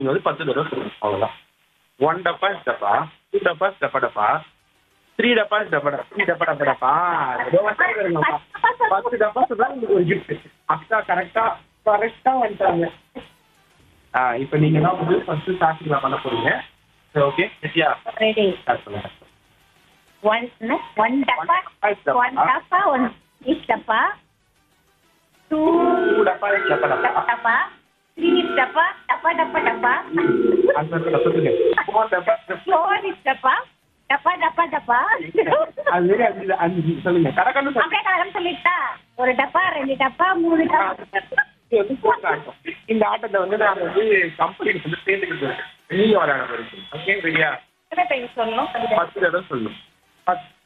நீங்க வந்து பத்து தடவை சொல்லணும் அவ்வளவுதான் ஒன் டப்பா இஸ் டப்பா டூ டப்பா இஸ் டப்பா டப்பா த்ரீ டப்பா இஸ் டப்பா த்ரீ டப்பா டப்பா டப்பா ஏதோ வசதி வருங்கப்பா. பத்து டப்பா சொன்னா உங்களுக்கு ஒரு கிஃப்ட் அக்கா கரெக்டா கரெக்டா வந்துட்டாங்க ஆ இப்போ நீங்க தான் வந்து ஃபர்ஸ்ட் ஸ்டார்டிங்ல பண்ண போறீங்க சரி ஓகே சரியா ரெடி ஸ்டார்ட் பண்ணுங்க ஒன் ஒன் டப்பா ஒன் டப்பா ஒன் இஸ் டப்பா டூ டூ டப்பா இஸ் டப்பா டப்பா டப்பா த்ரீ டப்பா டப்பா டப்பா டப்பா அந்த இடத்துல சொல்லுங்க ஃபோர் டப்பா ஃபோர் இஸ் டப்பா டப்பா டப்பா டப்பா அது மாதிரி அஞ்சு அஞ்சு சொல்லுங்க கரெக்டான சொல்லுங்க அப்படியே காலம் சொல்லிட்டா ஒரு டப்பா ரெண்டு டப்பா மூணு டப்பா இது வந்து போட்ட ஆட்டம் இந்த ஆட்டத்தை வந்து நான் வந்து கம்பெனிக்கு வந்து சேர்ந்துக்கிட்டு இருக்கேன் நீங்க விளையாட போறீங்க ஓகே சரியா எத்தனை டைம் சொல்லணும் பத்து தடவை சொல்லணும் பத்து